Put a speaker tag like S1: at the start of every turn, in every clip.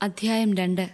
S1: അധ്യായം രണ്ട്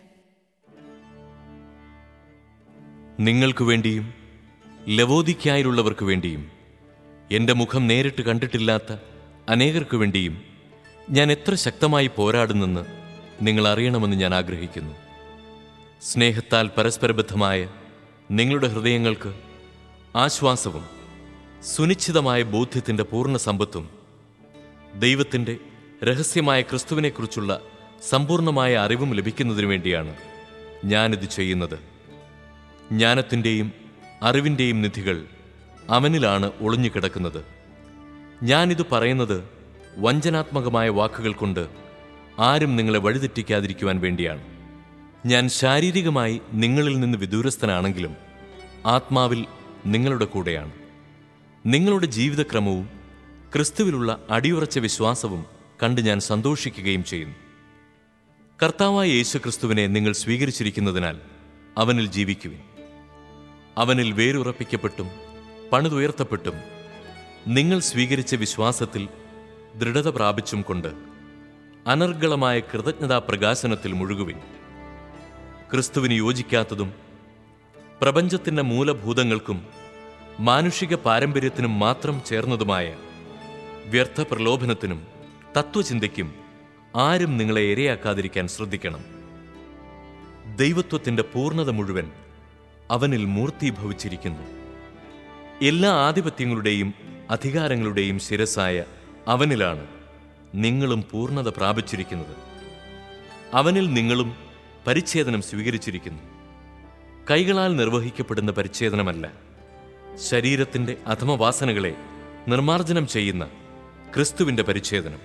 S2: നിങ്ങൾക്കു വേണ്ടിയും ലവോദിക്കായിലുള്ളവർക്കു വേണ്ടിയും എൻ്റെ മുഖം നേരിട്ട് കണ്ടിട്ടില്ലാത്ത അനേകർക്കു വേണ്ടിയും ഞാൻ എത്ര ശക്തമായി പോരാടുന്നെന്ന് നിങ്ങൾ അറിയണമെന്ന് ഞാൻ ആഗ്രഹിക്കുന്നു സ്നേഹത്താൽ പരസ്പരബദ്ധമായ നിങ്ങളുടെ ഹൃദയങ്ങൾക്ക് ആശ്വാസവും സുനിശ്ചിതമായ ബോധ്യത്തിൻ്റെ പൂർണ്ണ സമ്പത്തും ദൈവത്തിൻ്റെ രഹസ്യമായ ക്രിസ്തുവിനെക്കുറിച്ചുള്ള സമ്പൂർണ്ണമായ അറിവും ലഭിക്കുന്നതിനു വേണ്ടിയാണ് ഞാനിത് ചെയ്യുന്നത് ജ്ഞാനത്തിൻ്റെയും അറിവിൻ്റെയും നിധികൾ അവനിലാണ് ഒളിഞ്ഞുകിടക്കുന്നത് ഞാനിത് പറയുന്നത് വഞ്ചനാത്മകമായ വാക്കുകൾ കൊണ്ട് ആരും നിങ്ങളെ വഴിതെറ്റിക്കാതിരിക്കുവാൻ വേണ്ടിയാണ് ഞാൻ ശാരീരികമായി നിങ്ങളിൽ നിന്ന് വിദൂരസ്ഥനാണെങ്കിലും ആത്മാവിൽ നിങ്ങളുടെ കൂടെയാണ് നിങ്ങളുടെ ജീവിതക്രമവും ക്രിസ്തുവിലുള്ള അടിയുറച്ച വിശ്വാസവും കണ്ട് ഞാൻ സന്തോഷിക്കുകയും ചെയ്യുന്നു കർത്താവായ യേശു ക്രിസ്തുവിനെ നിങ്ങൾ സ്വീകരിച്ചിരിക്കുന്നതിനാൽ അവനിൽ ജീവിക്കുവിൻ അവനിൽ വേരുറപ്പിക്കപ്പെട്ടും പണിതുയർത്തപ്പെട്ടും നിങ്ങൾ സ്വീകരിച്ച വിശ്വാസത്തിൽ ദൃഢത പ്രാപിച്ചും കൊണ്ട് അനർഗളമായ കൃതജ്ഞതാ പ്രകാശനത്തിൽ മുഴുകുവിൻ ക്രിസ്തുവിന് യോജിക്കാത്തതും പ്രപഞ്ചത്തിൻ്റെ മൂലഭൂതങ്ങൾക്കും മാനുഷിക പാരമ്പര്യത്തിനും മാത്രം ചേർന്നതുമായ വ്യർത്ഥ പ്രലോഭനത്തിനും തത്വചിന്തയ്ക്കും ആരും നിങ്ങളെ ഇരയാക്കാതിരിക്കാൻ ശ്രദ്ധിക്കണം ദൈവത്വത്തിൻ്റെ പൂർണ്ണത മുഴുവൻ അവനിൽ മൂർത്തീഭവിച്ചിരിക്കുന്നു എല്ലാ ആധിപത്യങ്ങളുടെയും അധികാരങ്ങളുടെയും ശിരസായ അവനിലാണ് നിങ്ങളും പൂർണ്ണത പ്രാപിച്ചിരിക്കുന്നത് അവനിൽ നിങ്ങളും പരിച്ഛേദനം സ്വീകരിച്ചിരിക്കുന്നു കൈകളാൽ നിർവഹിക്കപ്പെടുന്ന പരിച്ഛേദനമല്ല ശരീരത്തിൻ്റെ അധമവാസനകളെ നിർമാർജനം ചെയ്യുന്ന ക്രിസ്തുവിൻ്റെ പരിച്ഛേദനം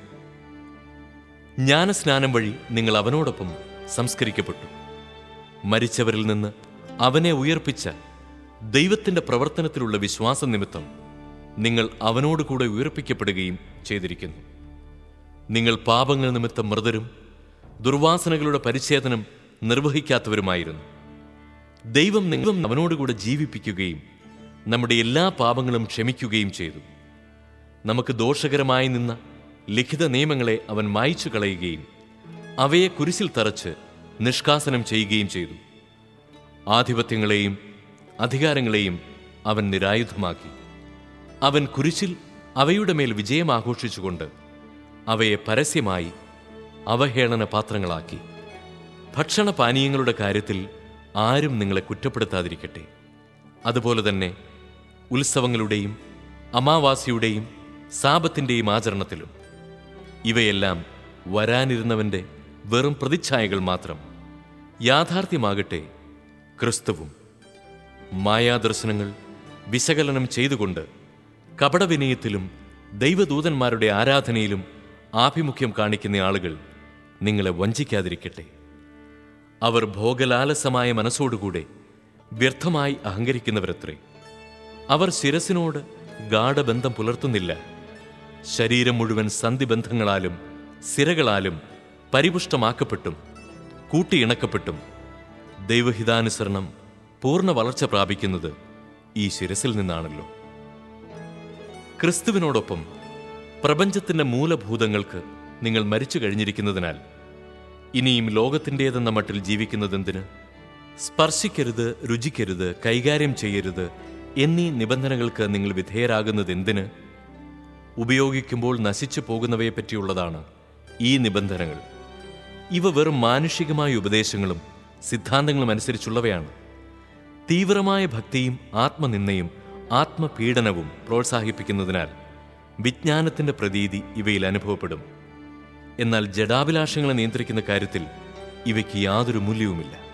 S2: ജ്ഞാനസ്നാനം വഴി നിങ്ങൾ അവനോടൊപ്പം സംസ്കരിക്കപ്പെട്ടു മരിച്ചവരിൽ നിന്ന് അവനെ ഉയർപ്പിച്ച ദൈവത്തിൻ്റെ പ്രവർത്തനത്തിലുള്ള വിശ്വാസം നിമിത്തം നിങ്ങൾ അവനോട് കൂടെ ഉയർപ്പിക്കപ്പെടുകയും ചെയ്തിരിക്കുന്നു നിങ്ങൾ പാപങ്ങൾ നിമിത്തം മൃതരും ദുർവാസനകളുടെ പരിച്ഛേദനം നിർവഹിക്കാത്തവരുമായിരുന്നു ദൈവം നിങ്ങളും അവനോടുകൂടെ ജീവിപ്പിക്കുകയും നമ്മുടെ എല്ലാ പാപങ്ങളും ക്ഷമിക്കുകയും ചെയ്തു നമുക്ക് ദോഷകരമായി നിന്ന ലിഖിത നിയമങ്ങളെ അവൻ മായ്ച്ചു കളയുകയും അവയെ കുരിശിൽ തറച്ച് നിഷ്കാസനം ചെയ്യുകയും ചെയ്തു ആധിപത്യങ്ങളെയും അധികാരങ്ങളെയും അവൻ നിരായുധമാക്കി അവൻ കുരിശിൽ അവയുടെ മേൽ വിജയം ആഘോഷിച്ചുകൊണ്ട് അവയെ പരസ്യമായി അവഹേളന പാത്രങ്ങളാക്കി ഭക്ഷണപാനീയങ്ങളുടെ കാര്യത്തിൽ ആരും നിങ്ങളെ കുറ്റപ്പെടുത്താതിരിക്കട്ടെ അതുപോലെ തന്നെ ഉത്സവങ്ങളുടെയും അമാവാസിയുടെയും സാപത്തിൻ്റെയും ആചരണത്തിലും ഇവയെല്ലാം വരാനിരുന്നവൻ്റെ വെറും പ്രതിച്ഛായകൾ മാത്രം യാഥാർത്ഥ്യമാകട്ടെ ക്രിസ്തുവും മായാദർശനങ്ങൾ വിശകലനം ചെയ്തുകൊണ്ട് കപടവിനയത്തിലും ദൈവദൂതന്മാരുടെ ആരാധനയിലും ആഭിമുഖ്യം കാണിക്കുന്ന ആളുകൾ നിങ്ങളെ വഞ്ചിക്കാതിരിക്കട്ടെ അവർ ഭോഗലാലസമായ മനസ്സോടുകൂടെ വ്യർത്ഥമായി അഹങ്കരിക്കുന്നവരത്രേ അവർ ശിരസിനോട് ഗാഠബന്ധം പുലർത്തുന്നില്ല ശരീരം മുഴുവൻ സന്ധിബന്ധങ്ങളാലും സിരകളാലും പരിപുഷ്ടമാക്കപ്പെട്ടും കൂട്ടിയിണക്കപ്പെട്ടും ദൈവഹിതാനുസരണം പൂർണ്ണ വളർച്ച പ്രാപിക്കുന്നത് ഈ ശിരസിൽ നിന്നാണല്ലോ ക്രിസ്തുവിനോടൊപ്പം പ്രപഞ്ചത്തിന്റെ മൂലഭൂതങ്ങൾക്ക് നിങ്ങൾ മരിച്ചു കഴിഞ്ഞിരിക്കുന്നതിനാൽ ഇനിയും ലോകത്തിൻ്റേതെന്ന മട്ടിൽ ജീവിക്കുന്നതെന്തിന് സ്പർശിക്കരുത് രുചിക്കരുത് കൈകാര്യം ചെയ്യരുത് എന്നീ നിബന്ധനകൾക്ക് നിങ്ങൾ വിധേയരാകുന്നതെന്തിന് ഉപയോഗിക്കുമ്പോൾ നശിച്ചു പോകുന്നവയെപ്പറ്റിയുള്ളതാണ് ഈ നിബന്ധനകൾ ഇവ വെറും മാനുഷികമായ ഉപദേശങ്ങളും സിദ്ധാന്തങ്ങളും അനുസരിച്ചുള്ളവയാണ് തീവ്രമായ ഭക്തിയും ആത്മനിന്ദയും ആത്മപീഡനവും പ്രോത്സാഹിപ്പിക്കുന്നതിനാൽ വിജ്ഞാനത്തിന്റെ പ്രതീതി ഇവയിൽ അനുഭവപ്പെടും എന്നാൽ ജഡാഭിലാഷങ്ങളെ നിയന്ത്രിക്കുന്ന കാര്യത്തിൽ ഇവയ്ക്ക് യാതൊരു മൂല്യവുമില്ല